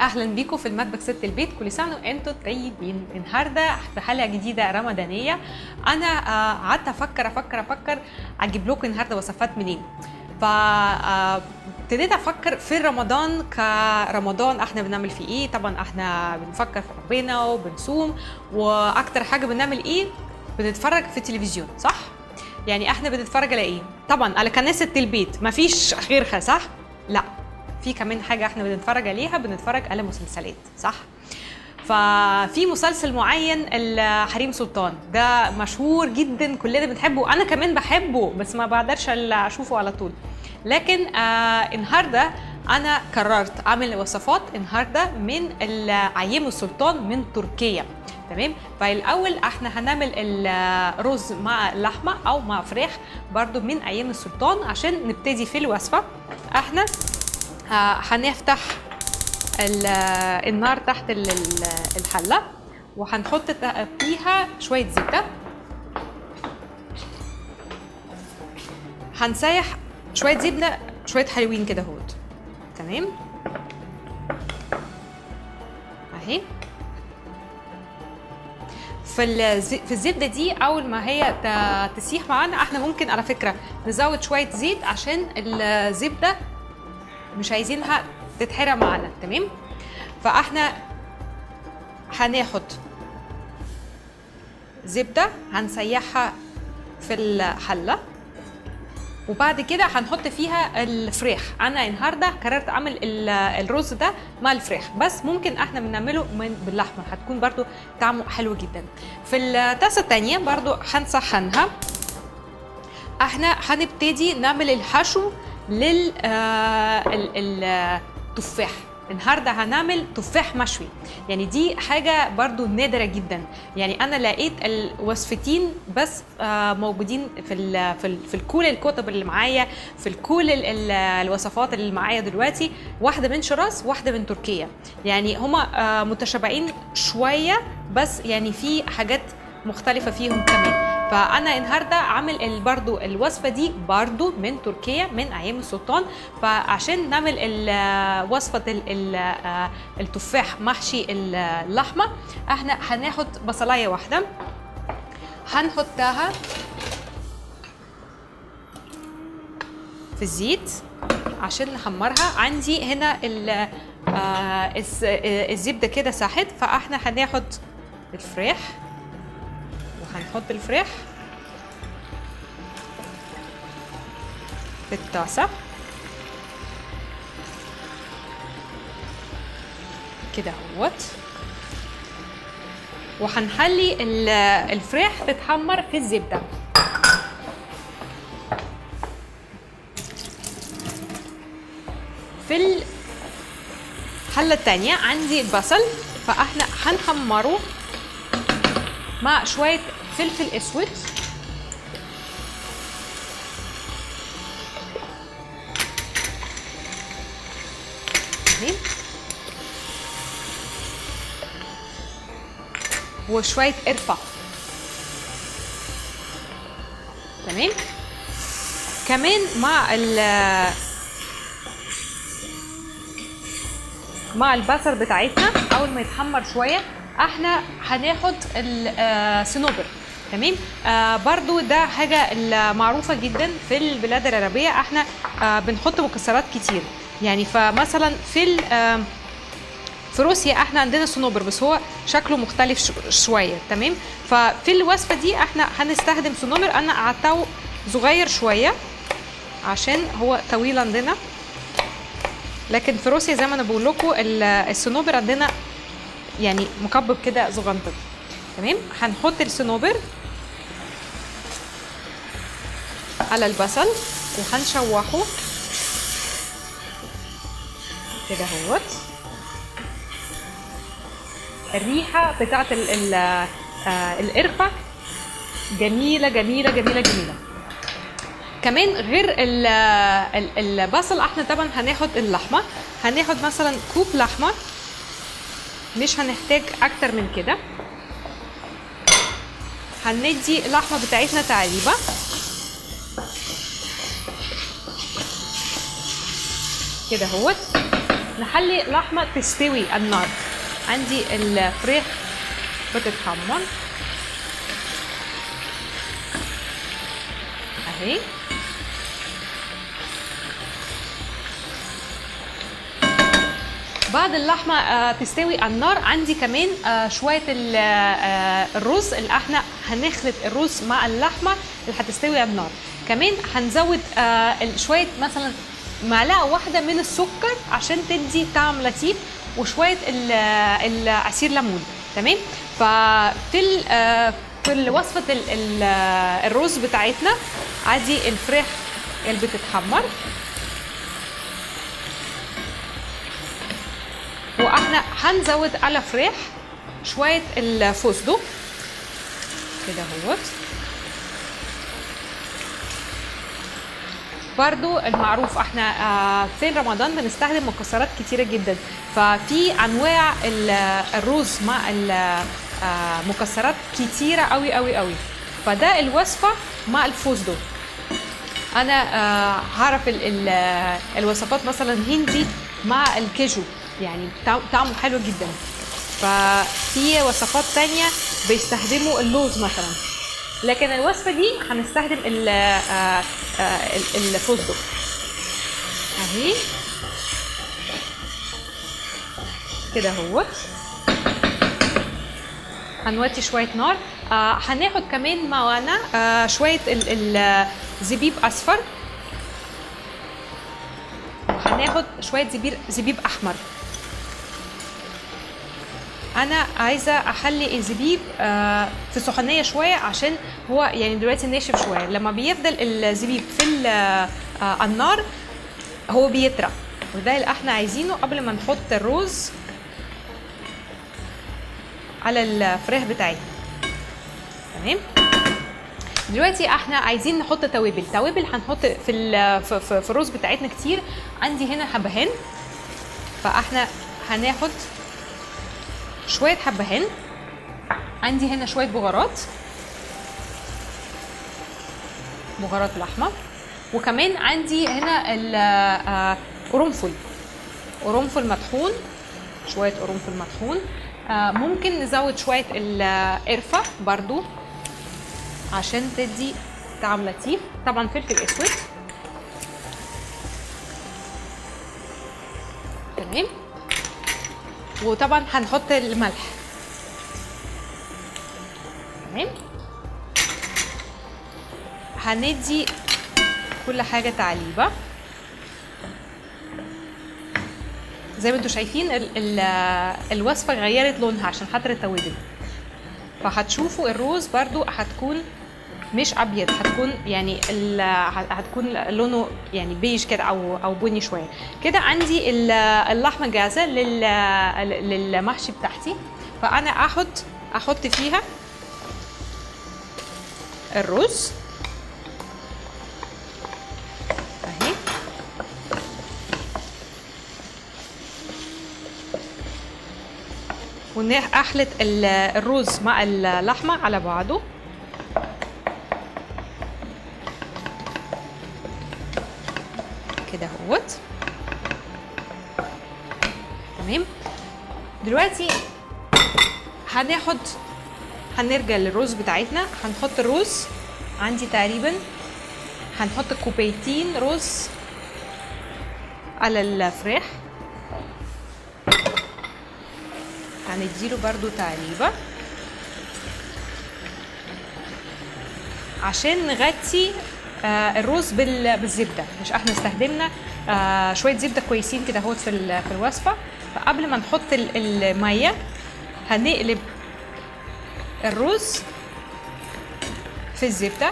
اهلا بيكم في المطبخ ست البيت كل سنه وانتم طيبين النهارده في حلقه جديده رمضانيه انا آه، قعدت افكر افكر افكر اجيب لكم النهارده وصفات منين ف آه، ابتديت افكر في رمضان كرمضان احنا بنعمل فيه ايه طبعا احنا بنفكر في ربنا وبنصوم واكتر حاجه بنعمل ايه بنتفرج في التلفزيون صح يعني احنا بنتفرج على ايه طبعا على كناسه البيت مفيش غيرها صح لا في كمان حاجه احنا بنتفرج عليها بنتفرج على مسلسلات صح ففي مسلسل معين الحريم سلطان ده مشهور جدا كلنا بنحبه انا كمان بحبه بس ما بقدرش إلا اشوفه على طول لكن آه النهارده انا قررت اعمل وصفات النهارده من العيم السلطان من تركيا تمام فالاول احنا هنعمل الرز مع لحمه او مع فراخ برضو من ايام السلطان عشان نبتدي في الوصفه احنا آه، هنفتح ال- النار تحت ال- ال- الحله وهنحط ت- فيها شويه زبده هنسيح شويه زبده شويه حلوين كده اهوت تمام اهي في الز- في الزبده دي اول ما هي ت- تسيح معانا احنا ممكن على فكره نزود شويه زيت عشان الزبده مش عايزينها تتحرق معانا تمام فاحنا هناخد زبده هنسيحها في الحله وبعد كده هنحط فيها الفراخ انا النهارده قررت اعمل ال- الرز ده مع الفراخ بس ممكن احنا بنعمله من باللحمه هتكون برضو طعمه حلو جدا في الطاسه الثانيه برضو هنسخنها احنا هنبتدي نعمل الحشو لل آه، ال- ال- التفاح النهارده هنعمل تفاح مشوي يعني دي حاجه برضو نادره جدا يعني انا لقيت الوصفتين بس آه، موجودين في ال في, ال في كل الكتب اللي معايا في كل ال- ال- الوصفات اللي معايا دلوقتي واحده من شراس واحده من تركيا يعني هما آه، متشابهين شويه بس يعني في حاجات مختلفه فيهم كمان فانا النهارده عامل ال- برضو الوصفه دي برضو من تركيا من ايام السلطان فعشان نعمل ال- وصفه ال- ال- آه، التفاح محشي اللحمه احنا هناخد بصلايه واحده هنحطها في الزيت عشان نحمرها عندي هنا ال- آه، الز- آه، الزبده كده ساحت فاحنا هناخد الفراخ وهنحط الفراخ في الطاسة كده اهوت وهنخلي ال- الفراخ تتحمر في الزبدة في الحلة التانية عندي بصل فاحنا هنحمره مع شوية فلفل اسود أهي. وشوية قرفة تمام كمان مع ال مع البصل بتاعتنا اول ما يتحمر شويه احنا هناخد الصنوبر تمام آه برضو ده حاجه معروفه جدا في البلاد العربيه احنا آه بنحط مكسرات كتير يعني فمثلا في ال- آه في روسيا احنا عندنا صنوبر بس هو شكله مختلف ش- شويه تمام ففي الوصفه دي احنا هنستخدم صنوبر انا قطعته صغير شويه عشان هو طويل عندنا لكن في روسيا زي ما انا بقول لكم ال- الصنوبر عندنا يعني مكبب كده صغنطط تمام هنحط الصنوبر على البصل وهنشوحه كده اهوت الريحه بتاعت ال ال آه القرفه جميله جميله جميله جميله كمان غير ال- ال- البصل احنا طبعا هناخد اللحمه هناخد مثلا كوب لحمه مش هنحتاج اكتر من كده هندي اللحمه بتاعتنا تعليبه كده اهوت نخلي اللحمه تستوي على النار عندي الفريخ بتتحمر اهي بعد اللحمه آه، تستوي على النار عندي كمان آه، شويه ال- آه، الرز اللي احنا هنخلط الرز مع اللحمه اللي هتستوي على النار كمان هنزود آه، ال- شويه مثلا معلقه واحده من السكر عشان تدي طعم لطيف وشويه ال- ال- عصير ليمون تمام ففي ال- آه، في وصفه ال- ال- آه، الرز بتاعتنا عادي الفراخ اللي بتتحمر واحنا هنزود على فراخ شويه الفستق كده اهوت برضو المعروف احنا آه، في رمضان بنستخدم مكسرات كتيرة جدا ففي انواع ال- الرز مع المكسرات كتيرة قوي قوي قوي فده الوصفة مع الفستق انا آه، هعرف ال- ال- الوصفات مثلا هندي مع الكيجو يعني طع- طعمه حلو جدا ففي وصفات تانية بيستخدموا اللوز مثلا لكن الوصفة دي هنستخدم ال- آه، آه، ال- الفستق اهي كده اهوت هنوطي شوية نار آه هناخد كمان معانا آه شوية ال- ال- زبيب أصفر وهناخد شوية زبيب زبيب أحمر أنا عايزة أخلي الزبيب آه في سخونية شوية عشان هو يعني دلوقتي ناشف شوية لما بيفضل الزبيب في ال- آه على النار هو بيطرى وده اللي احنا عايزينه قبل ما نحط الرز على الفراخ بتاعتنا تمام دلوقتي احنا عايزين نحط توابل توابل هنحط في ال- في, في, في الرز بتاعتنا كتير عندي هنا حبهان فاحنا هناخد شويه حبهان عندي هنا شويه بهارات بهارات لحمه وكمان عندي هنا ال- آه، قرنفل قرنفل مطحون شويه قرنفل مطحون آه، ممكن نزود شويه القرفه برضو عشان تدي طعم لطيف طبعا فلفل اسود تمام وطبعا هنحط الملح تمام هندي كل حاجه تعليبه زي ما انتم شايفين ال ال الوصفه غيرت لونها عشان خاطر التوابل فهتشوفوا الروز برضو هتكون مش ابيض هتكون يعني ال- هتكون لونه يعني بيج كده او او بني شويه كده عندي ال- اللحمه جاهزه لل للمحشي بتاعتي فانا احط احط فيها الرز اهي ونخلط ال- الرز مع اللحمه على بعضه كده اهوت تمام دلوقتي هناخد هنرجع للرز بتاعتنا هنحط الرز عندي تقريبا هنحط كوبايتين رز على الفراخ هنديله برضو تقريبا عشان نغطي آه، الرز بال- بالزبده مش احنا استخدمنا آه، شويه زبده كويسين كده اهوت في ال- في الوصفه فقبل ما نحط ال- الميه هنقلب الرز في الزبده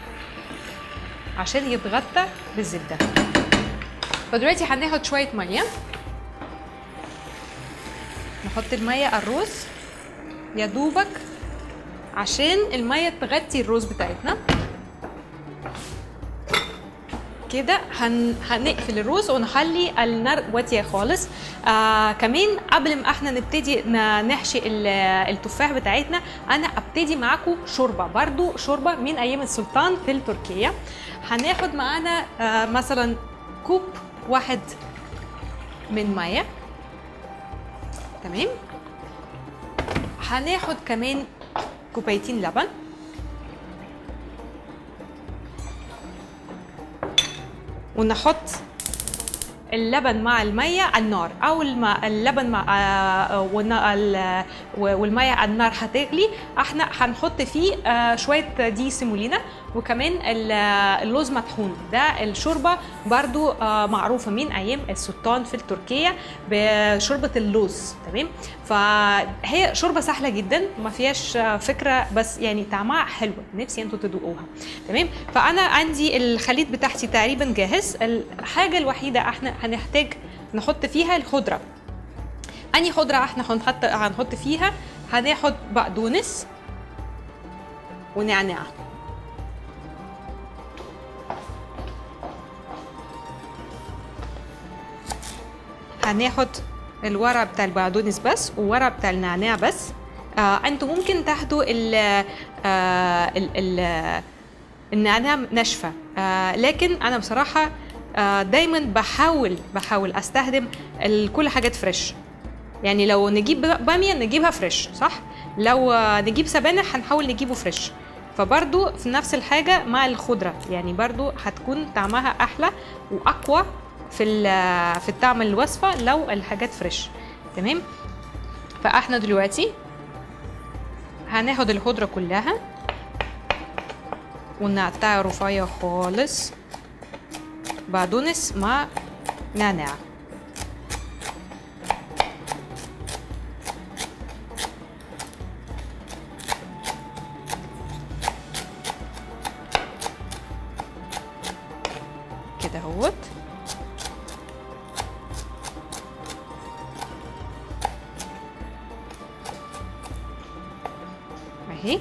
عشان يتغطى بالزبده فدلوقتي هناخد شويه ميه نحط الميه على الرز يا دوبك عشان الميه تغطي الرز بتاعتنا كده هن... هنقفل الرز ونخلي النار واطيه خالص آه كمان قبل ما احنا نبتدي ن- نحشي ال- التفاح بتاعتنا انا ابتدي معاكم شوربه برضو شوربه من ايام السلطان في تركيا هناخد معانا آه مثلا كوب واحد من ميه تمام هناخد كمان كوبايتين لبن ونحط اللبن مع المية على النار أو الم... اللبن مع آه، والنا- ال- والمية على النار هتغلي احنا هنحط فيه آه، شوية دي سيمولينا وكمان ال- اللوز مطحون ده الشوربة برضو آه، معروفة من أيام السلطان في تركيا بشوربة اللوز تمام فهي شوربة سهلة جدا ما فيهاش آه، فكرة بس يعني طعمها حلو نفسي انتوا تدوقوها تمام فأنا عندي الخليط بتاعتي تقريبا جاهز الحاجة الوحيدة احنا هنحتاج نحط فيها الخضرة أنهي خضرة احنا هنحط هنحط فيها هناخد بقدونس ونعناع هناخد الورق بتاع البقدونس بس والورق بتاع النعناع بس آه انتوا ممكن تاخدوا ال آه ال ال النعناع ناشفه آه لكن انا بصراحه آه دايما بحاول بحاول استخدم ال- كل حاجات فريش يعني لو نجيب باميه نجيبها فريش صح لو آه، نجيب سبانخ هنحاول نجيبه فريش فبرضو في نفس الحاجة مع الخضرة يعني برضو هتكون طعمها أحلى وأقوى في ال- في الطعم الوصفة لو الحاجات فريش تمام فاحنا دلوقتي هناخد الخضرة كلها ونقطعها رفيع خالص بقدونس مع نعناع كده اهوت اهي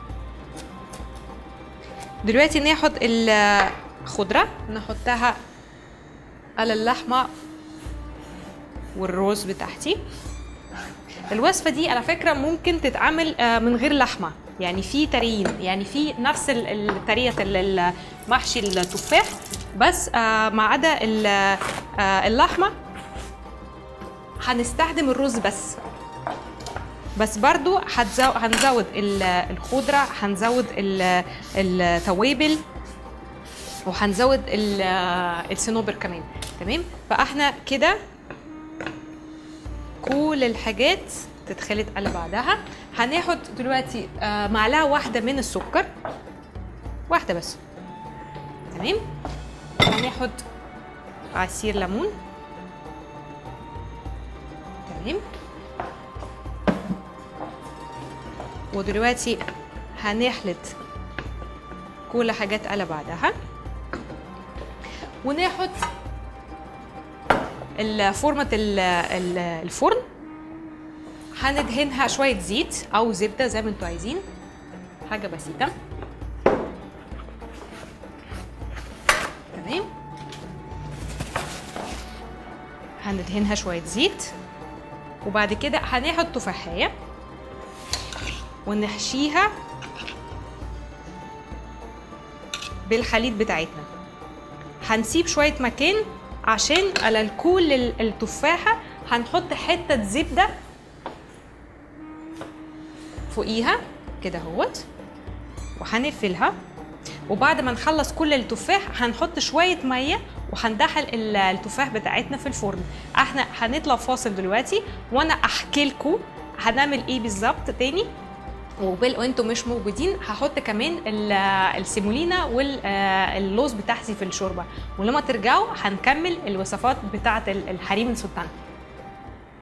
دلوقتي ناخد الخضرة نحطها على اللحمة والرز بتاعتي الوصفة دي على فكرة ممكن تتعمل آه، من غير لحمة يعني في تريين يعني في نفس ال- الطريقة ال- المحشي التفاح بس آه، ما عدا ال- آه، اللحمة هنستخدم الرز بس بس برضو هتزو... هنزود ال- الخضرة هنزود ال- التوابل وهنزود ال- الصنوبر كمان تمام فاحنا كده كل الحاجات تتخلط على بعضها هناخد دلوقتي آه، معلقة واحدة من السكر واحدة بس تمام هناخد عصير ليمون تمام ودلوقتي هنخلط كل حاجات على بعضها وناخد فورمة ال- ال- الفرن هندهنها شوية زيت أو زبدة زي ما انتوا عايزين حاجة بسيطة تمام هندهنها شوية زيت وبعد كده هناخد تفاحية ونحشيها بالخليط بتاعتنا هنسيب شوية مكان عشان على كل ال- التفاحة هنحط حتة زبدة فوقيها كده اهوت وهنقفلها وبعد ما نخلص كل التفاح هنحط شوية مية وهندخل ال- التفاح بتاعتنا في الفرن احنا هنطلع فاصل دلوقتي وانا احكي لكم هنعمل ايه بالظبط تاني وبال وانتم مش موجودين هحط كمان ال- السيمولينا واللوز بتاعتي في الشوربه ولما ترجعوا هنكمل الوصفات بتاعه الحريم السلطان